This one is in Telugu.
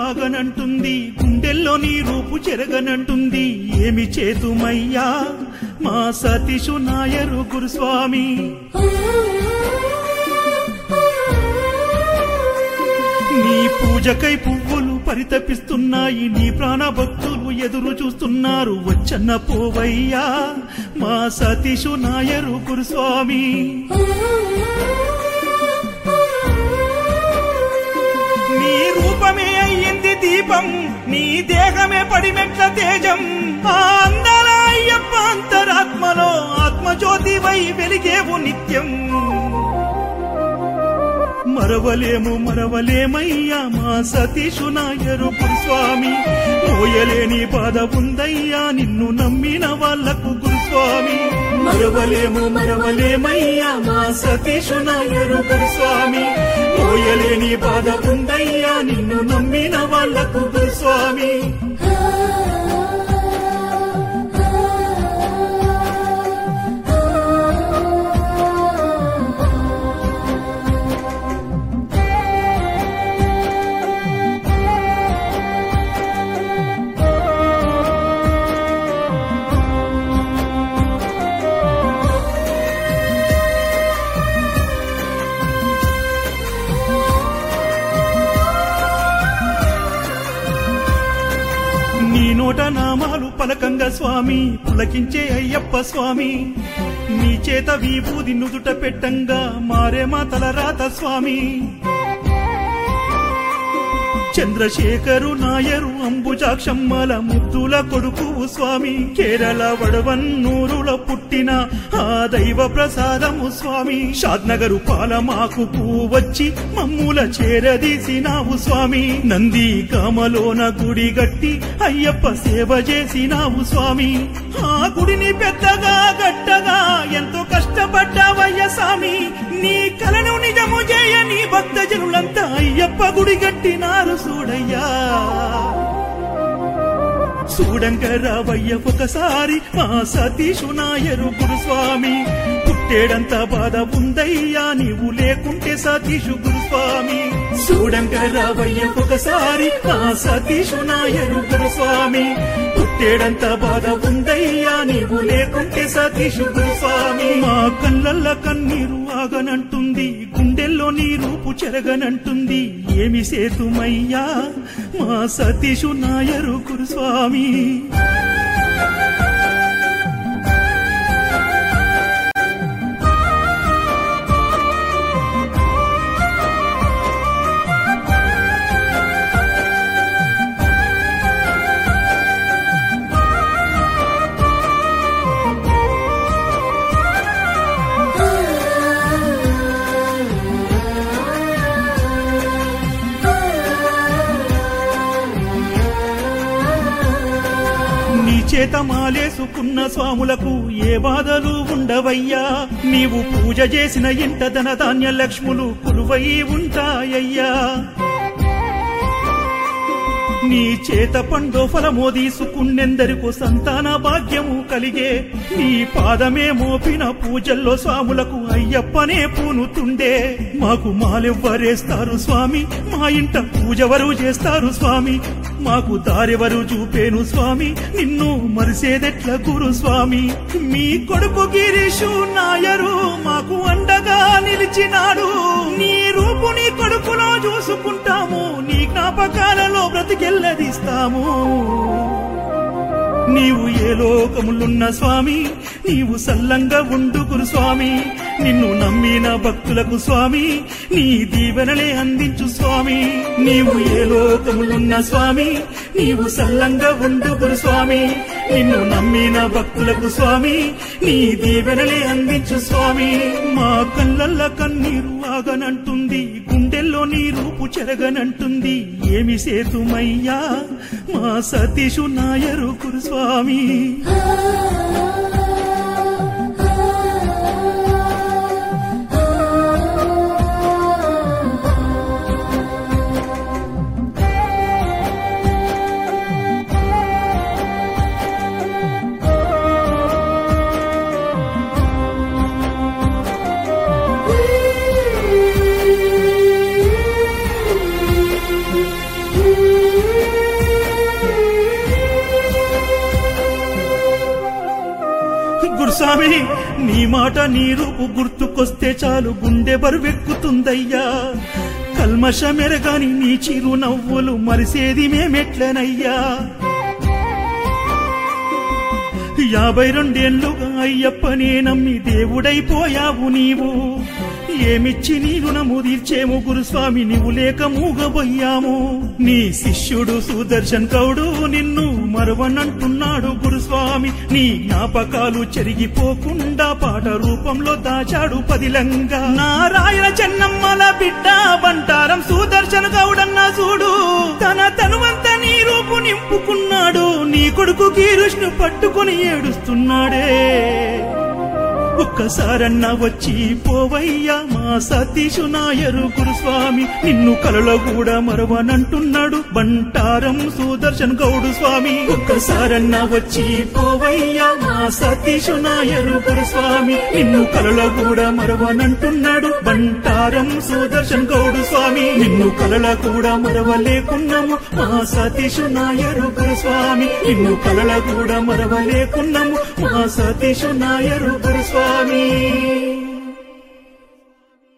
ఆగనంటుంది గుండెల్లో నీ రూపు చెరగనంటుంది ఏమి చేతుమయ్యా మా సతీషు నాయరు గురుస్వామి నీ పూజకై పువ్వులు పరితపిస్తున్నాయి నీ ప్రాణ భక్తులు ఎదురు చూస్తున్నారు వచ్చన్న పోవయ్యా మా సతీషు నాయరు గురుస్వామి నీ రూపమే అయ్యింది దీపం నీ దేహమే పడిమెట్ల తేజం ఆ అందాల అయ్యప్ప అంతరాత్మలో ఆత్మజ్యోతివై వెలిగేవు నిత్యం మరవలేము మరవలేమయ్యా మా సతీషు నాయరు గురుస్వామి మోయలేని బాధ ఉందయ్యా నిన్ను నమ్మిన వాళ్లకు గురుస్వామి మరవలేము మరవలేమయ్యా మా సతీషు నాయరు గురుస్వామి మోయలేని బాధ ఉందయ్యా నిన్ను నమ్మిన వాళ్లకు గురుస్వామి నీ నోట నామాలు పలకంగా స్వామి పులకించే అయ్యప్ప స్వామి నీ చేత విభూది నుదుట పెట్టంగా మారే మా తలరాత స్వామి చంద్రశేఖరు నాయరు అంబుజాక్షమ్మల ముద్దుల కొడుకువు స్వామి కేరళ వడవన్నూరుల పుట్టిన ఆ దైవ ప్రసాదము స్వామి షాద్నగరు పాలమాకు వచ్చి మమ్ముల చేరదీసినావు స్వామి నంది కామలోన గుడి గట్టి అయ్యప్ప సేవ చేసినావు స్వామి ఆ గుడిని పెద్దగా గట్టగా ఎంతో కష్టపడ్డావయ్య స్వామి నీ కలను నిజము చేయ నీ భక్త జనులంతా అయ్యప్ప గుడి గట్టినారు చూడయ్యా చూడంక రావయ్య ఒకసారి మా సతీషు నాయరు గురుస్వామి పుట్టేడంత బాధ ఉందయ్యా నీవు లేకుంటే సతీషు గురుస్వామి చూడంక రావయ్య ఒకసారి మా సతీషు నాయరు గురుస్వామి పుట్టేడంత బాధ ఉందయ్యా నీవు లేకుంటే సతీషు గురుస్వామి మా కళ్ళల్ల కన్నీరు ఆగనంటుంది గుండెల్లో నీ రూపు చెరగనంటుంది ఏమి సేతుమయ్యా మా సతీషు నాయరు గురుస్వామి నీ చేత మాలేసుకున్న స్వాములకు ఏ బాధలు ఉండవయ్యా నీవు పూజ చేసిన ఇంట ధన ధాన్య లక్ష్ములు కులువై ఉంటాయయ్యా నీ చేత పండో ఫలమో తీసుకున్నెందరికో సంతాన భాగ్యము కలిగే నీ పాదమే మోపిన పూజల్లో స్వాములకు అయ్యప్పనే పూనుతుండే మాకు మాలెవ్వరేస్తారు స్వామి మా ఇంట పూజవరు చేస్తారు స్వామి మాకు దారెవరు చూపేను స్వామి నిన్ను మరిసేదెట్ల గురు స్వామి మీ కొడుకు గిరీషు నాయరు మాకు అండగా నిలిచినాడు నీ రూపు నీ కొడుకులో చూసుకుంటాము నీ జ్ఞాపకాలలో బ్రతికెల్లదిస్తాము నీవు ఏ లోకములున్న స్వామి నీవు సల్లంగా ఉండు గురు స్వామి నిన్ను నమ్మిన భక్తులకు స్వామి నీ దీవెనలే అందించు స్వామి నీవు ఏ లోకములున్న స్వామి నీవు సల్లంగా ఉండు గురు స్వామి నిన్ను నమ్మిన భక్తులకు స్వామి నీ దీవెనలే అందించు స్వామి మా కళ్ళల్ల కన్నీరు ఆగనంటుంది గుండెల్లో నీ రూపు చెరగనంటుంది ఏమి సేతుమయ్యా మా సతీషు నాయరు గురుస్వామి Thank you. గురుస్వామి నీ మాట నీ రూపు గుర్తుకొస్తే చాలు గుండె బరువెక్కుతుందయ్యా కల్మషమెరగాని నీ చిరు నవ్వులు మరిసేది మేమెట్లనయ్యా యాభై రెండేళ్లుగా అయ్యప్పనే నమ్మి దేవుడైపోయావు నీవు ఏమిచ్చి నీ రుణము తీర్చేము గురుస్వామి నీవు లేక మూగబోయాము నీ శిష్యుడు సుదర్శన్ కౌడు నిన్ను మరవనంటున్నాడు గురుస్వామి నీ జ్ఞాపకాలు చెరిగిపోకుండా పాట రూపంలో దాచాడు పదిలంగా నారాయణ చెన్నమ్మల బిడ్డ బంటారం సుదర్శన్ గౌడన్న చూడు తన తనువంత నీ రూపు నింపుకున్నాడు నీ కొడుకు కీరుష్ను పట్టుకొని ఏడుస్తున్నాడే ఒక్కసారన్న వచ్చి పోవయ్యా మా సతీషు నాయరు గురుస్వామి నిన్ను కలలో కూడా మరవనంటున్నాడు బంటారం సుదర్శన్ గౌడు స్వామి ఒక్కసారన్న వచ్చి పోవయ్యా మా సతీషు నాయరు గురుస్వామి నిన్ను కలలో కూడా మరవనంటున్నాడు బంటారం సుదర్శన్ గౌడు స్వామి నిన్ను కలల కూడా మరవలేకున్నాము మా సతీషు నాయరు గురుస్వామి నిన్ను కలల కూడా మరవలేకున్నాము మా సతీషు నాయరు గురుస్వామి